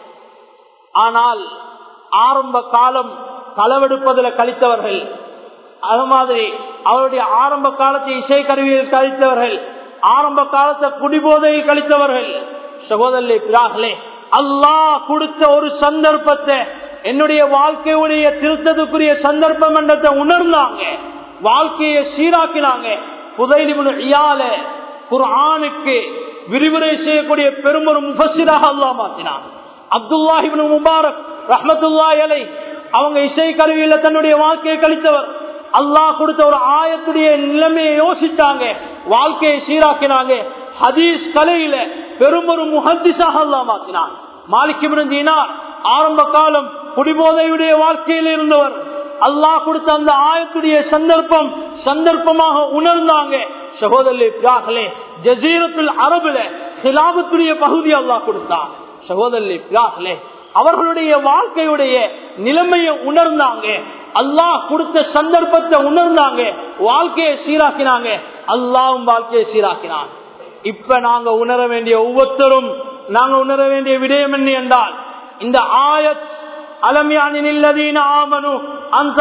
ஆனால் ஆரம்ப காலம் களவெடுப்பதில் கழித்தவர்கள் அது மாதிரி அவருடைய ஆரம்ப காலத்தை இசை கருவியில் கழித்தவர்கள் ஆரம்ப காலத்தை குடிபோதையில் கழித்தவர்கள் சகோதரே பிராகளே அல்லாஹ் கொடுத்த ஒரு சந்தர்ப்பத்தை என்னுடைய வாழ்க்கையுடைய திருத்தத்துக்குரிய சந்தர்ப்பம் என்றதை உணர்ந்தாங்க வாழ்க்கையை சீராக்கினாங்க புதைலிமுன் இயால குர்ஆனுக்கு விரிவுரை செய்யக்கூடிய பெரும் ஒரு முஃபசிராக அல்லா மாத்தினான் அப்துல்லாஹிபின் முபாரக் ரஹமத்துல்லா அலை அவங்க இசை கருவியில தன்னுடைய வாழ்க்கையை கழித்தவர் அல்லாஹ் கொடுத்த ஒரு ஆயத்துடைய நிலைமையை யோசித்தாங்க வாழ்க்கையை சீராக்கினாங்க ஹதீஸ் கலையில பெரும் ஒரு முஹத்திசாக அல்லா மாத்தினான் மாலிக்கிபிருந்தினார் ஆரம்ப காலம் குடிபோதையுடைய வாழ்க்கையில் இருந்தவர் அல்லாஹ் கொடுத்த அந்த ஆயத்துடைய சந்தர்ப்பம் சந்தர்ப்பமாக உணர்ந்தாங்க சகோதரே பிராகலே ஜசீரத்துல் அரபுல சிலாபத்துடைய பகுதி அல்லாஹ் கொடுத்தான் சகோதரே பிராகலே அவர்களுடைய வாழ்க்கையுடைய நிலைமையை உணர்ந்தாங்க அல்லாஹ் கொடுத்த சந்தர்ப்பத்தை உணர்ந்தாங்க வாழ்க்கையை சீராக்கினாங்க அல்லாவும் வாழ்க்கையை சீராக்கினான் இப்ப நாங்க உணர வேண்டிய ஒவ்வொருத்தரும் நாங்க உணர வேண்டிய விடயம் என்ன என்றால் இந்த ஆயத் அலமியானின் ஆமனு அந்த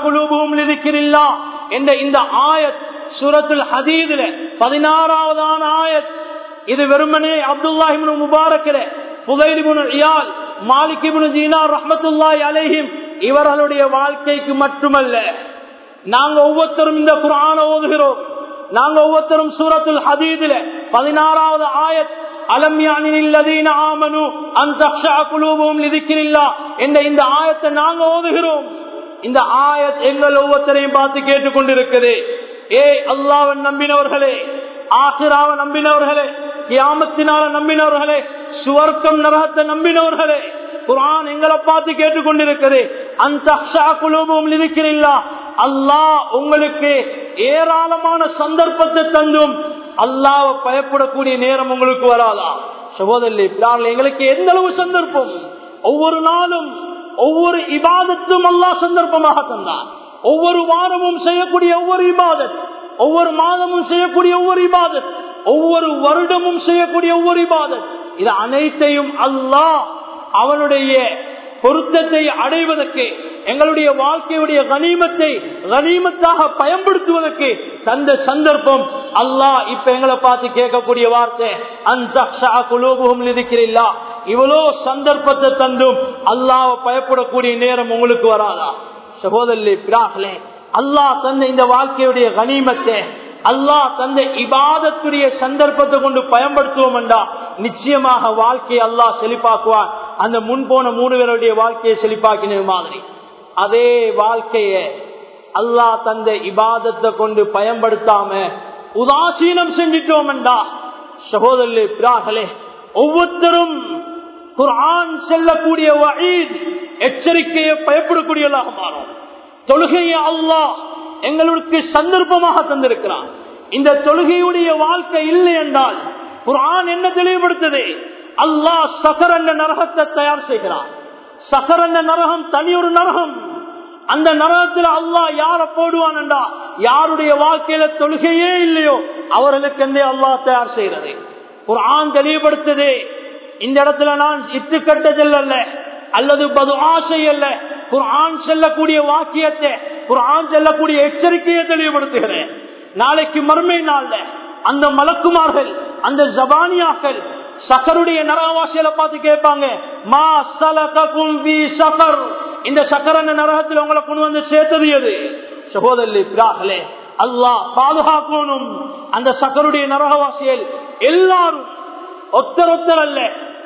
என்ற இந்த ஆயத் சூரத்துல் ஹதீதுல பதினாறாவதான ஆயத் இது வெறுமனே அப்துல்லாஹிபின் முபாரக்கிற புதைலிபுன் இயால் மாலிகிபின் தீனார் ரஹமத்துல்லாய் அலைஹிம் இவர்களுடைய வாழ்க்கைக்கு மட்டுமல்ல நாங்க ஒவ்வொருத்தரும் இந்த குரான ஓதுகிறோம் நாங்க ஒவ்வொருத்தரும் சூரத்துல் ஹதீதுல பதினாறாவது ஆயத் அலம்யானின் ஆமனு அந்த குழுவும் நிதிக்கிறில்லா என்ற இந்த ஆயத்தை நாங்க ஓதுகிறோம் இந்த ஆயத் எங்கள் ஒவ்வொருத்தரையும் பார்த்து கேட்டுக்கொண்டிருக்குது ஏ அல்லாவன் நம்பினவர்களே ஆசிராவ நம்பினவர்களே கியாமத்தினால நம்பினவர்களே சுவர்க்கம் நரகத்தை நம்பினவர்களே குரான் எங்களை பார்த்து கேட்டுக்கொண்டிருக்கிறது அந்த குழுவும் நிதிக்கிறீங்களா அல்லாஹ் உங்களுக்கு ஏராளமான சந்தர்ப்பத்தை தந்தும் அல்லாவை பயப்படக்கூடிய நேரம் உங்களுக்கு வராதா சகோதரி எங்களுக்கு எந்த அளவு சந்தர்ப்பம் ஒவ்வொரு நாளும் ஒவ்வொரு இபாதத்தும் அல்லா சந்தர்ப்பமாக தந்தான் ஒவ்வொரு வாரமும் செய்யக்கூடிய ஒவ்வொரு இபாதத் ஒவ்வொரு மாதமும் செய்யக்கூடிய ஒவ்வொரு இபாதத் ஒவ்வொரு வருடமும் செய்யக்கூடிய ஒவ்வொரு இபாதத் இது அனைத்தையும் அல்லாஹ் அவனுடைய பொருத்தத்தை அடைவதற்கு எங்களுடைய வாழ்க்கையுடைய கனிமத்தை கனிமத்தாக பயன்படுத்துவதற்கு தந்த சந்தர்ப்பம் அல்லாஹ் இப்ப எங்களை பார்த்து கேட்கக்கூடிய வார்த்தை அந்த குலோபுகம் இருக்கிறீங்களா இவ்வளோ சந்தர்ப்பத்தை தந்தும் அல்லாஹ் பயப்படக்கூடிய நேரம் உங்களுக்கு வராதா சகோதரி பிராகலே அல்லாஹ் தந்த இந்த வாழ்க்கையுடைய கனிமத்தை அல்லாஹ் தந்த இபாதத்துடைய சந்தர்ப்பத்தை கொண்டு பயன்படுத்துவோம் என்றா நிச்சயமாக வாழ்க்கையை அல்லாஹ் செழிப்பாக்குவான் அந்த முன் போன மூணு பேருடைய வாழ்க்கையை செழிப்பாக்கின மாதிரி அதே வாழ்க்கைய அல்லாஹ் தந்த இபாதத்தை கொண்டு பயன்படுத்தாம உதாசீனம் செஞ்சிட்டோம் என்றா சகோதரி பிராகலே ஒவ்வொருத்தரும் குரான் செல்லக்கூடிய வயீத் எச்சரிக்கையை பயப்படக்கூடியதாக மாறும் தொழுகையை அல்லாஹ் எங்களுக்கு சந்தர்ப்பமாக தந்திருக்கிறான் இந்த தொழுகையுடைய வாழ்க்கை இல்லை என்றால் குரான் என்ன தெளிவுபடுத்தது அல்லாஹ் சகர் என்ற நரகத்தை தயார் செய்கிறான் சகர் என்ற நரகம் தனி ஒரு நரகம் அந்த நரகத்தில் அல்லாஹ் யார போடுவான் என்றா யாருடைய வாழ்க்கையில தொழுகையே இல்லையோ அவர்களுக்கு எந்த அல்லாஹ் தயார் செய்கிறது குரான் தெளிவுபடுத்தது இந்த இடத்துல நான் இட்டுக்கட்ட செல்லல்ல அல்லது பது ஆசை அல்ல குரான் செல்லக்கூடிய வாக்கியத்தை குரான் செல்லக்கூடிய எச்சரிக்கையை தெளிவுபடுத்துகிறேன் நாளைக்கு மறுமை நாள்ல அந்த மலக்குமார்கள் அந்த ஜபானியாக்கள் சக்கருடைய நரகவாசியில பார்த்து கேட்பாங்க மா சலகும் சக்கர் இந்த சக்கர நரகத்தில் உங்களை கொண்டு வந்து சேர்த்தது எது சகோதரி பிராகலே அல்லாஹ் பாதுகாக்கணும் அந்த சக்கருடைய நரகவாசியல் எல்லாரும் ஒத்தர் ஒத்தர் அல்ல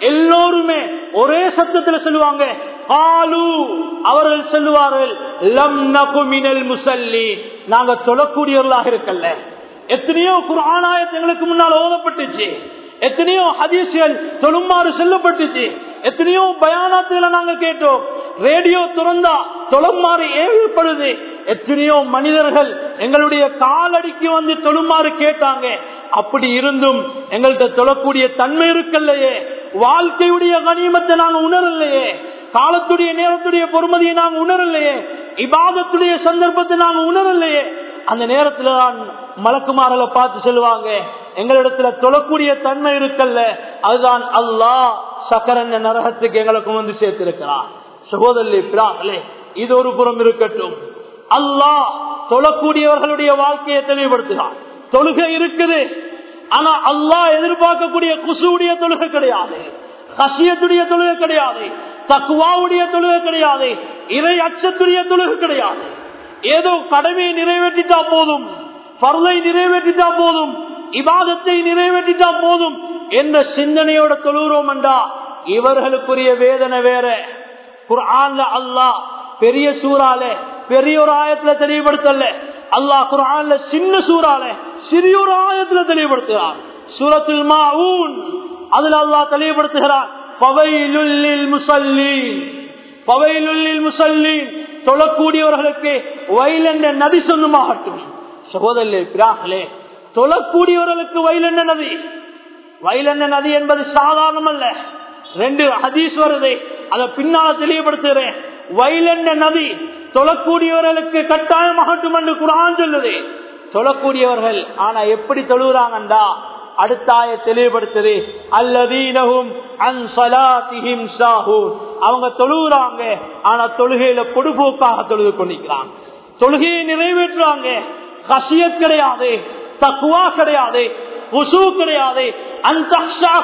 எல்லோருமே ஒரே சத்தத்துல சொல்லுவாங்க காலு அவர்கள் சொல்லுவார்கள் லம் நகுமினல் முசல்லி நாங்க தொழக்கூடியவர்களாக இருக்கல்ல எத்தனையோ குரானாயத் எங்களுக்கு முன்னால் ஓதப்பட்டுச்சு எத்தனையோ ஹதீசுகள் தொழுமாறு செல்லப்பட்டுச்சு எத்தனையோ பயானத்துல நாங்க கேட்டோம் ரேடியோ திறந்தா தொழுமாறு ஏவப்படுது எத்தனையோ மனிதர்கள் எங்களுடைய காலடிக்கு வந்து தொழுமாறு கேட்டாங்க அப்படி இருந்தும் எங்கள்கிட்ட தொழக்கூடிய தன்மை இருக்கல்லையே வாழ்க்கையுடைய கனிமத்தை நாங்க உணரலையே காலத்துடைய நேரத்துடைய பொறுமதியை நாங்க உணரலையே இபாதத்துடைய சந்தர்ப்பத்தை நாங்க உணரலையே அந்த நேரத்துல தான் மலக்குமாரலை பார்த்து சொல்லுவாங்க எங்களிடத்துல தொழக்கூடிய தன்மை இருக்கல்ல அதுதான் அல்லாஹ் சக்கரன் நரகத்துக்கு எங்களுக்கு வந்து சேர்த்திருக்கிறார் சகோதரி பிராகளே இது ஒரு புறம் இருக்கட்டும் அல்லாஹ் தொழக்கூடியவர்களுடைய வாழ்க்கையை தெளிவுபடுத்துகிறார் தொழுகை இருக்குது ஆனா அல்லாஹ் எதிர்பார்க்கக்கூடிய குசுடைய தொழுகை கிடையாது கசியத்துடைய தொழுகை கிடையாது தக்குவாவுடைய தொழுகை கிடையாது இறை அச்சத்துடைய தொழுகை கிடையாது ஏதோ கடமையை நிறைவேற்றிட்டா போதும் பருளை நிறைவேற்றிட்டா போதும் இவாதத்தை நிறைவேற்றிட்டா போதும் என்ற சிந்தனையோட தொழுகிறோம் என்றா இவர்களுக்குரிய வேதனை வேற குர்ஆன்ல அல்லாஹ் பெரிய சூறால பெரிய ஒரு ஆயத்துல தெளிவுபடுத்தல அல்லாஹ் குர்ஆன்ல சின்ன சூறால சிறிய ஒரு ஆயத்துல தெளிவுபடுத்துகிறார் சூரத்துல் மாஊன் அதுல அல்லாஹ் தெளிவுபடுத்துகிறார் பவைலுல்லில் முசல்லீன் பவைலுல்லில் முசல்லீன் தொழக்கூடியவர்களுக்கு வயல் என்ற நதி சொந்தமாகட்டும் சகோதரே பிராகலே தொழக்கூடியவர்களுக்கு வயல் என்ற நதி வயல் என்ற நதி என்பது சாதாரணம் அல்ல ரெண்டு ஹதீஸ் வருது அதை பின்னால தெளிவுபடுத்துகிறேன் வயல் என்ற நதி தொழக்கூடியவர்களுக்கு கட்டாயமாகட்டும் என்று குரான் சொல்லுது தொழக்கூடியவர்கள் ஆனா எப்படி தொழுகிறாங்கண்டா அடுத்த ஆய தெளிவுபடுத்துது அல்லதீனகும் அன்சலாத்திஹிம் சாஹூன் அவங்க தொழுகிறாங்க ஆனா தொழுகையில பொடுபோக்காக தொழுது கொண்டிருக்கிறாங்க தொழுகையை நிறைவேற்றுறாங்க கசியத் கிடையாது தக்குவா கிடையாது உசு கிடையாது அந்த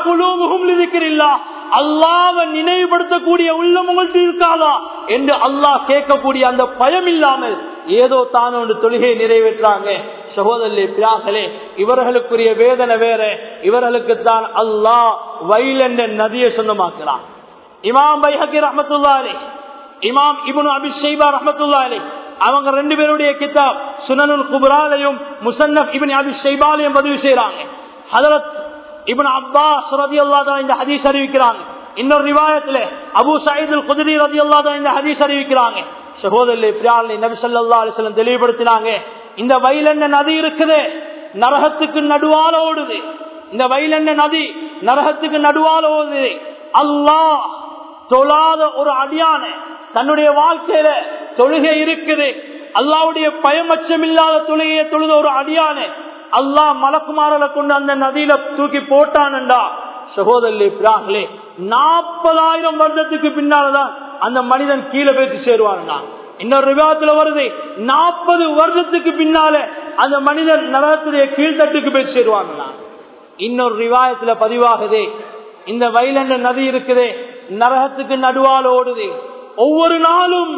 அல்லாவ நினைவுபடுத்தக்கூடிய உள்ளம் உங்கள்கிட்ட இருக்காதா என்று அல்லாஹ் கேட்கக்கூடிய அந்த பயம் இல்லாமல் ஏதோ தானே ஒன்று தொழுகையை நிறைவேற்றாங்க சகோதரி பிராகளே இவர்களுக்குரிய வேதனை வேற இவர்களுக்கு தான் அல்லாஹ் வயல் என்ற நதியை சொந்தமாக்குறான் இமாம் பைஹக்கி ரஹமத்துல்லா அலி இமாம் இபுன் அபி ஷைபா ரஹமத்துல்லா அலி அவங்க ரெண்டு பேருடைய கிதாப் சுனனுல் குபுராலையும் முசன்னப் இபின் அபி ஷைபாலையும் பதிவு செய்யறாங்க ஹதரத் இபன் அப்பாஸ் ரதி அல்லாதான் இந்த ஹதீஸ் அறிவிக்கிறாங்க இன்னொரு ரிவாயத்துல அபு சயீதுல் குதிரி ரதி அல்லாதான் இந்த ஹதீஸ் அறிவிக்கிறாங்க சகோதரி பிரியாளி நபி சொல்லா அலிஸ்லம் தெளிவுபடுத்தினாங்க இந்த வயலெண்ண நதி இருக்குது நரகத்துக்கு நடுவால ஓடுது இந்த வயலெண்ண நதி நரகத்துக்கு நடுவால ஓடுது அல்லாஹ் தொழாத ஒரு அடியான தன்னுடைய வாழ்க்கையில தொழுகை இருக்குது அல்லாவுடைய பயமச்சம் இல்லாத தொழுகையை தொழுத ஒரு அடியான அல்லாஹ் மலக்குமாரலை கொண்டு அந்த நதியில தூக்கி போட்டான்டா சகோதரி பிராகலே நாற்பதாயிரம் வருடத்துக்கு பின்னால்தான் அந்த மனிதன் கீழே போயிட்டு சேருவான்டா இன்னொரு விவாதத்துல வருது நாற்பது வருடத்துக்கு பின்னால அந்த மனிதன் நரகத்துடைய கீழ்த்தட்டுக்கு போய் சேருவாங்களாம் இன்னொரு ரிவாயத்துல பதிவாகுது இந்த வயலண்ட நதி இருக்குதே நரகத்துக்கு நடுவால் ஓடுது ஒவ்வொரு நாளும்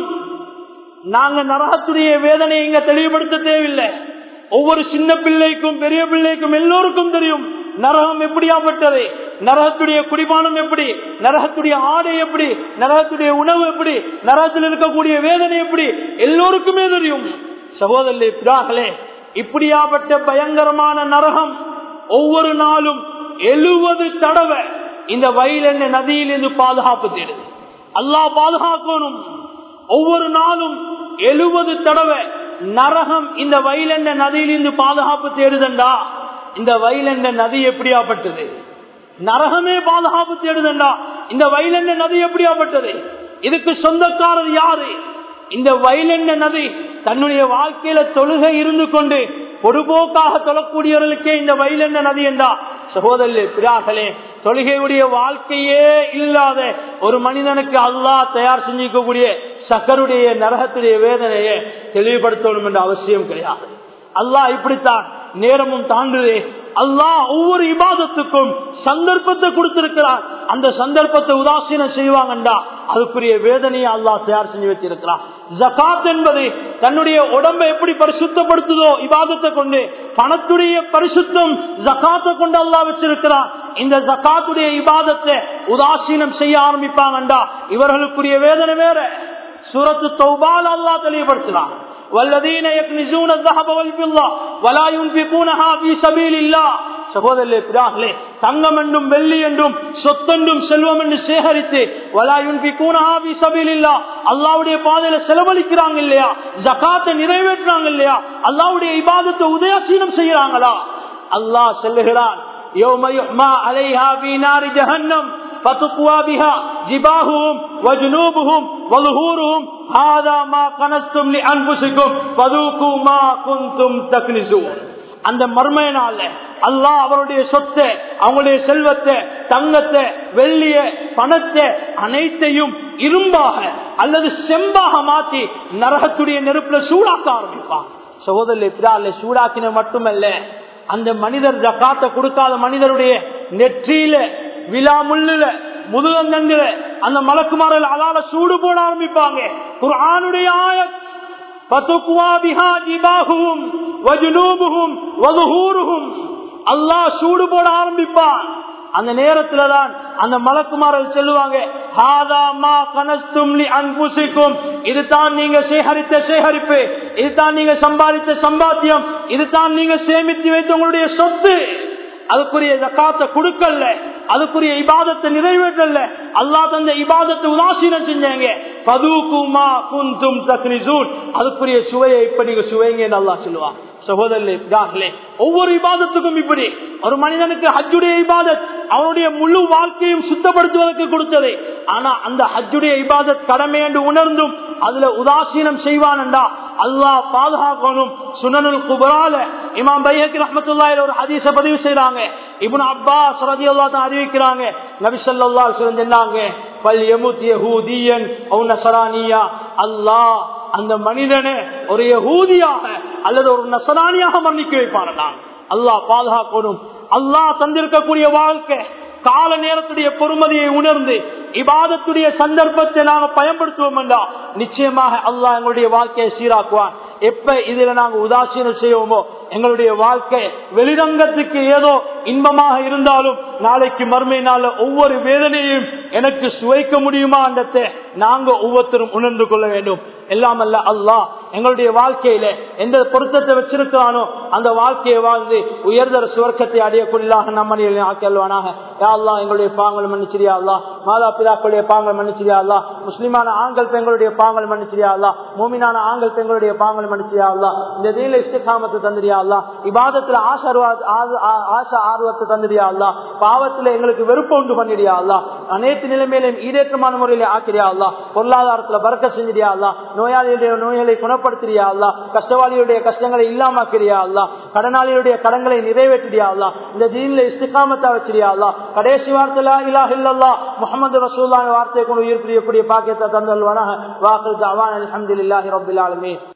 நாங்க நரகத்துடைய வேதனையை இங்க தெளிவுபடுத்த தேவையில்லை ஒவ்வொரு சின்ன பிள்ளைக்கும் பெரிய பிள்ளைக்கும் எல்லோருக்கும் தெரியும் நரகம் எப்படியாப்பட்டது நரகத்துடைய குடிபானம் எப்படி நரகத்துடைய ஆடை எப்படி நரகத்துடைய உணவு எப்படி நரகத்தில் இருக்கக்கூடிய வேதனை எப்படி எல்லோருக்குமே தெரியும் சகோதரி பிராகலே இப்படியாப்பட்ட பயங்கரமான நரகம் ஒவ்வொரு நாளும் எழுபது தடவை இந்த வயல் என்ன நதியிலிருந்து பாதுகாப்பு தேடுது அல்லா பாதுகாக்கணும் ஒவ்வொரு நாளும் எழுபது தடவை நரகம் இந்த வயலண்ட நதியிலிருந்து பாதுகாப்பு தேடுதண்டா இந்த வயலண்ட நதி எப்படியாப்பட்டது நரகமே பாதுகாப்பு தேடுதண்டா இந்த வயலண்ட நதி எப்படியாப்பட்டது இதுக்கு சொந்தக்காரர் யாரு இந்த வயலண்ட நதி தன்னுடைய வாழ்க்கையில தொழுகை இருந்து கொண்டு பொதுபோக்காக தொழக்கூடியவர்களுக்கே இந்த வயலண்ட நதி என்றா சகோதரி பிராகலே தொழுகையுடைய வாழ்க்கையே இல்லாத ஒரு மனிதனுக்கு அல்லாஹ் தயார் செஞ்சிக்கக்கூடிய சக்கருடைய நரகத்துடைய வேதனையை தெளிவுபடுத்தணும் என்ற அவசியம் கிடையாது அல்லாஹ் இப்படித்தான் நேரமும் தாண்டுதே அல்லாஹ் ஒவ்வொரு இபாதத்துக்கும் சந்தர்ப்பத்தை கொடுத்திருக்கிறார் அந்த சந்தர்ப்பத்தை உதாசீனம் செய்வாங்கண்டா அதுக்குரிய வேதனையை அல்லாஹ் தயார் செஞ்சு வச்சிருக்கிறார் ஜகாத் என்பது தன்னுடைய உடம்பை எப்படி பரிசுத்தப்படுத்துதோ இபாதத்தை கொண்டு பணத்துடைய பரிசுத்தம் ஜகாத்தை கொண்டு அல்லாஹ் வச்சிருக்கிறார் இந்த ஜகாத்துடைய இபாதத்தை உதாசீனம் செய்ய ஆரம்பிப்பாங்கண்டா இவர்களுக்குரிய வேதனை வேற சூரத்து தௌபால் அல்லாஹ் தெளிவுபடுத்துறான் والذين يكنزون الذهب والفضة ولا ينفقونها في سبيل الله சகோதரர்களே பிராகளே தங்கம் என்றும் வெள்ளி என்றும் சொத்தென்றும் செல்வம் என்று சேகரித்து அல்லாவுடைய பாதையில செலவழிக்கிறாங்க இல்லையா ஜகாத்தை நிறைவேற்றாங்க இல்லையா அல்லாவுடைய இபாதத்தை உதயாசீனம் செய்யறாங்களா அல்லாஹ் செல்லுகிறான் فتقوى بها جباههم وجنوبهم وظهورهم هذا ما كنستم لأنفسكم فذوقوا ما كنتم تكنزون அந்த மர்மையினால அல்லாஹ் அவருடைய சொத்தை அவங்களுடைய செல்வத்தை தங்கத்தை வெள்ளிய பணத்தை அனைத்தையும் இரும்பாக அல்லது செம்பாக மாற்றி நரகத்துடைய நெருப்புல சூடாக்க ஆரம்பிப்பான் சகோதரர் பிரால சூடாக்கின மட்டுமல்ல அந்த மனிதர் ஜக்காத்தை கொடுக்காத மனிதருடைய நெற்றியில விழா முள்ளுல முதுகந்தண்டுல அந்த மலக்குமாரில் அதால சூடு போட ஆரம்பிப்பாங்க குரானுடைய ஆயத் அல்லாஹ் சூடு போட ஆரம்பிப்பான் அந்த நேரத்துல தான் அந்த மலக்குமாரல் சொல்லுவாங்க இதுதான் நீங்க சேகரித்த சேகரிப்பு இதுதான் நீங்க சம்பாதித்த சம்பாத்தியம் இதுதான் நீங்க சேமித்து வைத்த உங்களுடைய சொத்து அதுக்குரிய ஜக்காத்த கொடுக்கல அதுக்குரிய இபாதத்தை நிறைவேற்றல அல்லா தந்த இபாதத்தை உதாசீனம் செஞ்சாங்க பதுகுமா குந்தும் தக்னிசூன் அதுக்குரிய சுவையை இப்ப நீங்க சுவைங்க அல்லா சொல்லுவா சகோதரர்களே ஒவ்வொரு இபாதத்துக்கும் இப்படி ஒரு மனிதனுக்கு ஹஜ்ஜுடைய இபாதத் அவனுடைய முழு வாழ்க்கையும் சுத்தப்படுத்துவதற்கு கொடுத்தது ஆனா அந்த ஹஜ்ஜுடைய இபாதத் கடமை என்று உணர்ந்தும் அதுல உதாசீனம் செய்வான்டா அல்லாஹ் பாதுகாக்கணும் சுனனுல் குபரால இமாம் பையக்கு ரஹமத்துல்லாயில ஒரு ஹதீஸ பதிவு செய்யறாங்க இப்னு அப்பாஸ் ரலியல்லாஹு தான் அறிவிக்கிறாங்க நபி ஸல்லல்லாஹு அலைஹி வஸல்லம் சொன்னாங்க பல் யமுத் யஹூதியன் அவ் நஸரானியா அல்லாஹ் அந்த மனிதனை ஒரு யஹூதியாக அல்லது ஒரு நசரானியாக மன்னிக்க வைப்பாரலாம் அல்லாஹ் பாதுகாக்கணும் அல்லாஹ் தந்திருக்கக்கூடிய வாழ்க்கை கால நேரத்துடைய பொறுமதியை உணர்ந்து இபாதத்துடைய சந்தர்ப்பத்தை நாங்க பயன்படுத்துவோம் என்றா நிச்சயமாக அல்லாஹ் எங்களுடைய வாழ்க்கையை சீராக்குவான் எப்ப இதுல நாங்க உதாசீனம் செய்வோமோ எங்களுடைய வாழ்க்கை வெளிரங்கத்துக்கு ஏதோ இன்பமாக இருந்தாலும் நாளைக்கு மறுமை நாள ஒவ்வொரு வேதனையும் எனக்கு சுவைக்க முடியுமா என்றதை நாங்க ஒவ்வொருத்தரும் உணர்ந்து கொள்ள வேண்டும் எல்லாம் அல்ல அல்லாஹ் எங்களுடைய வாழ்க்கையில எந்த பொருத்தத்தை வச்சிருக்கிறானோ அந்த வாழ்க்கையை வாழ்ந்து உயர்தர சுவர்க்கத்தை அடையக்கூடியதாக நம்ம ஆக்கல்வானாக யா அல்லா எங்களுடைய பாங்கள் மன்னிச்சிரியா அல்லா மாதா பிதாக்களுடைய பாங்கள் மன்னிச்சிரியா அல்லா முஸ்லிமான ஆண்கள் பெண்களுடைய பாங்கள் மன்னிச்சிரியா அல்லா மூமினான ஆண்கள் பெண்களுடைய பாங்கள் மன்னிச்சிரியா அல்லா இந்த தீல இஷ்டகாமத்தை தந்திரியா அல்லா இபாதத்துல ஆசர்வா ஆசா ஆர்வத்தை தந்திரியா அல்லா பாவத்துல எங்களுக்கு வெறுப்பு உண்டு பண்ணிடியா அல்லா அனைத்து நிலைமையிலும் ஈடேற்றமான முறையில ஆக்கிரியா அல்லா பொருளாதாரத்துல பறக்க செஞ்சிரியா அல்லா நோயாளியுடைய நோய்களை குணப்படுத்தியா அல்லா கஷ்டவாளியுடைய கஷ்டங்களை இல்லாமக்கிறியா அல்லா கடனாளியுடைய கடன்களை நிறைவேற்றியா அல்லா இந்த தீன்ல இஸ்திகாமத்தா வச்சிரியா அல்லா கடைசி வார்த்தை இலா இல்லல்லா முகமது ரசூல்லான வார்த்தையை கொண்டு உயிர் புரியக்கூடிய பாக்கியத்தை தந்தல்வானாக வாக்கு அவான் அலமதுல்லாஹி ரபுல்லாலுமே